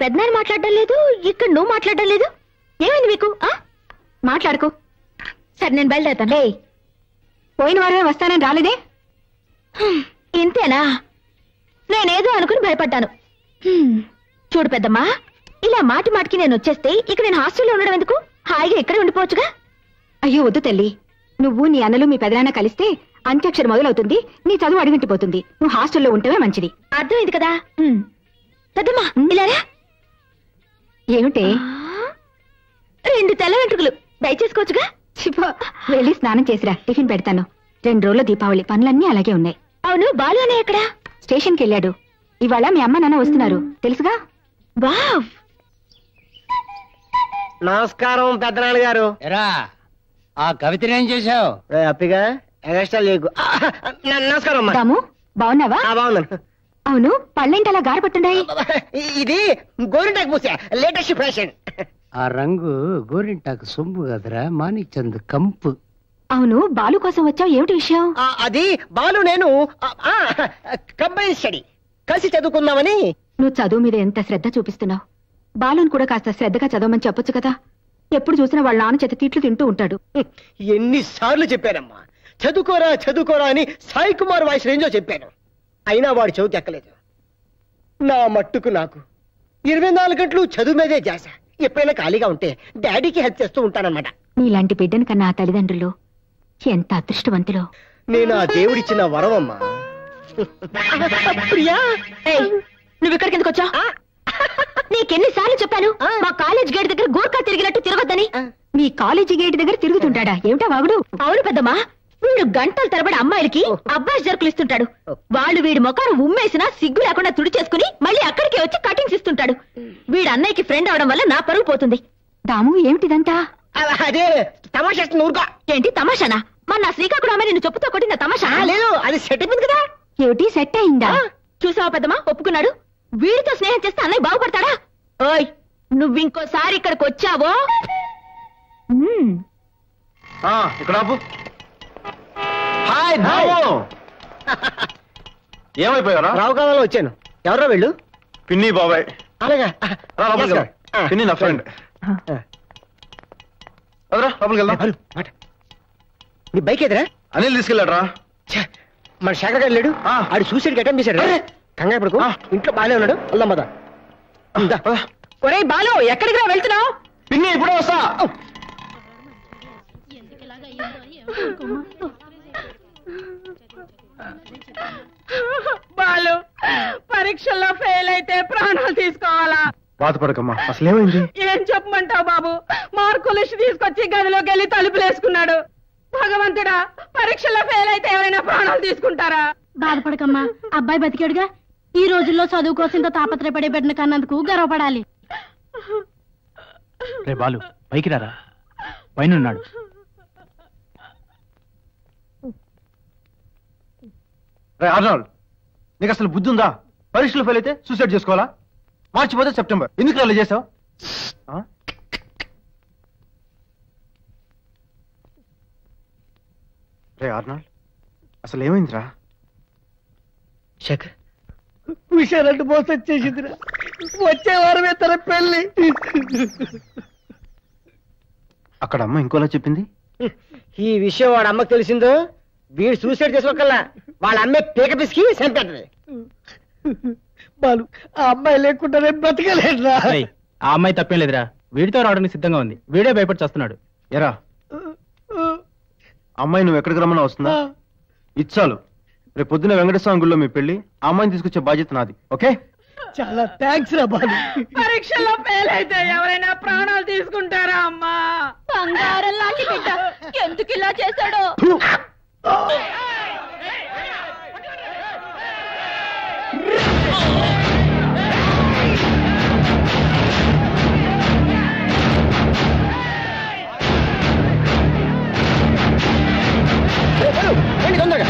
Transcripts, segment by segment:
పెద్దనాన్న మాట్లాడడం లేదు ఇక్కడ నువ్వు మాట్లాడడం లేదు ఏమైంది మీకు ఆ మాట్లాడుకో సరే నేను బయలుదేరుతాను ఏయ్ పోయిన వారమే వస్తానని రాలేదే హ్మ్, ఇంతేనా నేనేదో అనుకుని భయపడ్డాను హ్మ్, చూడు పెద్దమ్మా ఇలా మాటి మాటికి నేను వచ్చేస్తే ఇక నేను హాస్టల్లో ఉండడం ఎందుకు హాయిగా ఇక్కడే ఉండిపోవచ్చుగా అయ్యో వద్దు తల్లి నువ్వు నీ అన్నలు మీ పెదనాన్న కలిస్తే అంత్యక్షరం మొదలవుతుంది నీ చదువు అడుగంటిపోతుంది నువ్వు హాస్టల్లో ఉంటమే మంచిది అర్థమైంది కదా హ్మ్. పెద్దమ్మా ఇలా రా. ఏమిటే ఆ, రెండు తెల్ల వెంట్రుకలు దయచేసుకోవచ్చుగా చిపో వెళ్ళి స్నానం చేసిరా టిఫిన్ పెడతాను రెండు రోజుల దీపావళి పనులన్నీ అలాగే ఉన్నాయి అవును బాలు అనే ఎక్కడా స్టేషన్కి వెళ్ళాడు ఇవాళ మీ అమ్మ నాన్న వస్తున్నారు తెలుసుగా వావ్ నమస్కారం పెద్దనాన్న గారు ఎరా ఆ కవితనేం చేశావు రే అప్పిగా ఎగస్ట్రా లేకు ఆ, న- నమస్కారం అమ్మా దాము బాగున్నావా ఆ, బాగున్నాను అవును పళ్ళేంటి అలా గారపట్టుండాయి ఇ- ఇది గోరింటాకు పూసా లేటెస్ట్ ఫ్యాషన్ ఆ రంగు గోరింటాకు సొంపు కదరా మాణిక్చంద్ కంపు అవును బాలు కోసం వచ్చావు ఏమిటి విషయం ఆ, అది బాలు నేను కంబైన్ స్టడీ కలిసి చదువుకుందామని నువ్వు చదువు మీద ఎంత శ్రద్ధ చూపిస్తున్నావు బాలుని కూడా కాస్త శ్రద్ధగా చదవమని చెప్పొచ్చు కదా ఎప్పుడు చూసినా వాళ్ళ నాన్న చేత తిట్లు తింటూ ఉంటాడు హ్మ్, ఎన్నిసార్లు చెప్పానమ్మా చదువుకోరా చదువుకోరా అని సాయి కుమార్ వాయిస్ రేంజో చెప్పాను అయినా వాడు చదువు ఎక్కలేదు నా మట్టుకు నాకు ఇరవై నాలుగు గంటలు చదువు మీదే జాస ఎప్పుడైనా ఖాళీగా ఉంటే డాడీకి హెల్ప్ చేస్తూ ఉంటానన్నమాట నీలాంటి బిడ్డని కన్నా ఆ తల్లిదండ్రులు ఎంత అదృష్టవంతులో నేను ఆ దేవుడిచ్చిన వరవమ్మా ప్రియా ఏయ్, నువ్వు ఇక్కడికి ఎందుకు వచ్చావు నీకెన్నిసార్లు చెప్పాను ఆ. మా కాలేజ్ గేట్ దగ్గర గోర్ఖా తిరిగినట్టు తిరగొద్దని మీ కాలేజీ గేట్ దగ్గర తిరుగుతుంటాడా ఏమిటా వాగుడు అవును పెద్దమ్మా వీడు గంటల తరబడి అమ్మాయిలకి అబ్బాయి జరుకులు ఇస్తుంటాడు వాళ్ళు వీడి ముఖాన్ని ఉమ్మేసినా సిగ్గు లేకుండా తుడిచేసుకుని మళ్ళీ అక్కడికి వచ్చి కటింగ్స్ ఇస్తుంటాడు వీడి అన్నయ్యకి ఫ్రెండ్ అవడం వల్ల నా పరువు పోతుంది దాము ఏమిటిదంతా అలా అదే తమాషా ఊరుకో ఏంటి తమాషానా మన నా శ్రీకాకుళం అమ్మాయి నిన్ను చెప్పుతో కొట్టిన తమాషా ఆ, లేదు అది సెట్ అయిపోయింది కదా ఏమిటి సెట్ అయిందా ఆ, చూసావా పెద్దమ్మా ఒప్పుకున్నాడు వీడితో స్నేహం చేస్తే అన్నయ్య బాగుపడతాడా ఓయ్ నువ్వింకోసారి ఇక్కడికి వచ్చావో మ్మ్. ఇక్కడ ఆపు హాయ్ దాము ఏమైపోయారా రావు కావాలో వచ్చాను ఎవరో వెళ్ళు పిన్ని బాబాయ్ అలాగా రా లోపలికి రా. ఆ. పిన్ని నా ఫ్రెండ్ ఆ. అదరా లోపలికి వెళ్దాం హలో, మాట. నీ బైక్ ఎదురా అనిల్ తీసుకెళ్ళాడరా మన శేఖర్ గారు లేడు ఆ. ఆడు సూసైడ్ అటెంప్ట్ చేశాడు కంగారు పడుకో ఆ. ఇంట్లో బాగానే ఉన్నాడు వెళ్దాం పద ఇందా. ఒరేయ్ బాలు ఎక్కడికి రా వెళ్తున్నావు పిన్ని ఇప్పుడే వస్తా బాలు పరీక్షల్లో ఫెయిల్ అయితే ప్రాణాలు తీసుకోవాలా బాధపడకమ్మా అసలు ఏమైంది ఏం చెప్పమంటావు బాబు మార్కులు ఇచ్చి తీసుకొచ్చి గదిలోకి వెళ్ళి తలుపులేసుకున్నాడు భగవంతుడా పరీక్షల్లో ఫెయిల్ అయితే ఎవరైనా ప్రాణాలు తీసుకుంటారా బాధపడకమ్మా అబ్బాయి బతికాడుగా ఈ రోజుల్లో చదువు కోసం ఇంత తాపత్రయపడే బిడ్డను కన్నందుకు గర్వపడాలి రే బాలు పైకి రారా పైన ఉన్నాడు రే ఆర్నాల్డ్ నీకు అసలు బుద్ధి ఉందా పరీక్షలు ఫెయిల్ అయితే సూసైడ్ చేసుకోవాలా మార్చిపోతే సెప్టెంబర్ ఎందుకు అలా చేసావు ఆ? రే ఆర్నాల్డ్ అసలు ఏమైందిరా శేఖర్ విషయాలంటూ మోసం వచ్చేసిందిరా వచ్చే వారమే తన పెళ్లి అక్కడ అమ్మ ఇంకోలా చెప్పింది ఈ విషయం వాడు అమ్మకు తెలిసిందో వీడు సూసైడ్ చేసుకోకల్లా వాళ్ళ అమ్మే పీక పిసికి చంపేటది బాలు ఆ అమ్మాయి లేకుండానే బ్రతకలేదురా రేయ్, ఆ అమ్మాయి తప్పేం లేదురా వీడితో రావడానికి సిద్ధంగా ఉంది వీడే భయపడి చేస్తున్నాడు ఎరా అమ్మాయి నువ్వు ఎక్కడికి రమ్మన్నా వస్తుందా ఇచ్చాలు రేపు పొద్దున వెంకటేశ్వర గుళ్ళో మీ పెళ్లి ఆ అమ్మాయిని తీసుకొచ్చే బాధ్యత నాది ఓకే చాలా థ్యాంక్స్ రా బాలు పరీక్షల్లో ఫెయిల్ అయితే ఎవరైనా ప్రాణాలు తీసుకుంటారా అమ్మా బంగారం లాంటి బిడ్డ ఎందుకు ఇలా చేశాడో రండి తొందరగా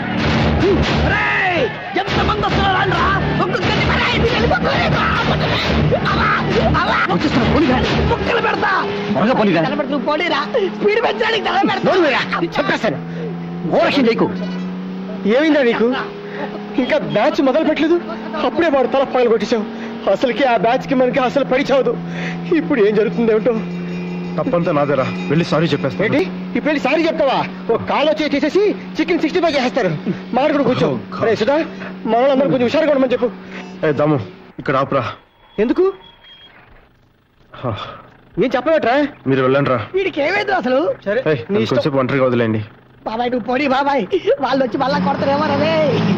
ఎంత మంది వస్తున్నారా ఒక్కొక్కరిని పరాయి వెళ్ళిపోతున్నారా? వచ్చేస్తున్నా పోనీరా ముక్కలు పెడతా త్వరగా పోనీరా తలపెడుతూ పోలీరా స్పీడ్ పెంచడానికి తల పెడతా నోరు మీరా చెప్పేస్తాను ఓరక్షణ చేయకు ఏమైందా నీకు ఇంకా బ్యాచ్ మొదలు పెట్టలేదు అప్పుడే వాడు తల పగలు కొట్టేశావు అసలుకి ఆ బ్యాచ్ కి మనకి అసలు పడి చావదు ఇప్పుడు ఏం జరుగుతుంది ఏమిటో తప్పంతా నాదేరా వెళ్ళి సారీ చెప్పేస్తా ఏంటి ఇప్పుడు వెళ్ళి సారీ చెప్తావా ఒక కాల్ వచ్చి చేసేసి చికెన్ సిక్స్టీ ఫైవ్ చేస్తారు మాట్లాడు కూర్చో Oh, God. అరే సుధా మా వాళ్ళందరూ కొంచెం హుషారుగా ఉండమని చెప్పు ఏ దమ్ము ఇక్కడ ఆపురా ఎందుకు హా, ఏం చెప్పబట్రా మీరు వెళ్ళండి రా వీడికి ఏమైంది అసలు సరే ఏయ్, నీ నన్ను ఇష్టం కొంచెంసేపు ఒంటరిగా వదిలేండి బాబాయ్ నువ్వు పొడి బాబాయ్ వాళ్ళు వచ్చి మళ్ళా కొడతారేమో రవే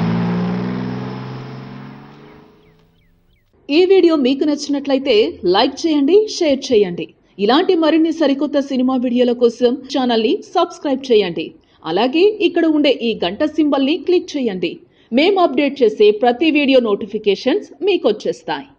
ఈ వీడియో మీకు నచ్చినట్లయితే లైక్ చేయండి షేర్ చేయండి ఇలాంటి మరిన్ని సరికొత్త సినిమా వీడియోల కోసం ఛానల్ని సబ్స్క్రైబ్ చేయండి అలాగే ఇక్కడ ఉండే ఈ గంట సింబల్ని క్లిక్ చేయండి మేము అప్డేట్ చేసే ప్రతి వీడియో నోటిఫికేషన్స్ మీకు వచ్చేస్తాయి